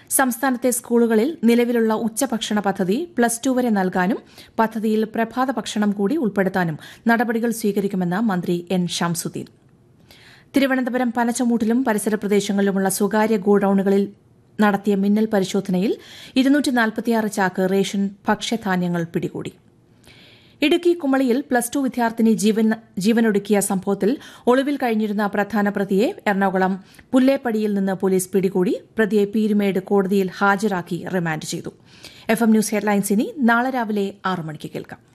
സംസ്ഥാനത്തെ സ്കൂളുകളിൽ നിലവിലുള്ള ഉച്ചഭക്ഷണ പദ്ധതി പ്ലസ് ടു വരെ നൽകാനും പദ്ധതിയിൽ പ്രഭാത ഭക്ഷണം കൂടി ഉൾപ്പെടുത്താനും നടപടികൾ സ്വീകരിക്കുമെന്ന് മന്ത്രി എൻ ഷംസുദ്ദീൻ തിരുവനന്തപുരം പനച്ചമൂട്ടിലും പരിസര പ്രദേശങ്ങളിലുമുള്ള സ്വകാര്യ ഗോഡൌണുകളിൽ നടത്തിയ മിന്നൽ പരിശോധനയിൽ ചാക്ക് റേഷൻ ഭക്ഷ്യധാന്യങ്ങൾ പിടികൂടി ഇടുക്കി കുമളിയിൽ പ്ലസ് ടു വിദ്യാർത്ഥിനി ജീവൻ ജീവനൊടുക്കിയ സംഭവത്തിൽ ഒളിവിൽ കഴിഞ്ഞിരുന്ന പ്രധാന പ്രതിയെ എറണാകുളം പുല്ലേപ്പടിയിൽ നിന്ന് പോലീസ് പിടികൂടി പ്രതിയെ പീരുമേട് കോടതിയിൽ ഹാജരാക്കി റിമാൻഡ് ചെയ്തു എഫ് എം ന്യൂസ് ഹെഡ്ലൈൻസ് ഇനി നാളെ രാവിലെ ആറ് മണിക്ക് കേൾക്കാം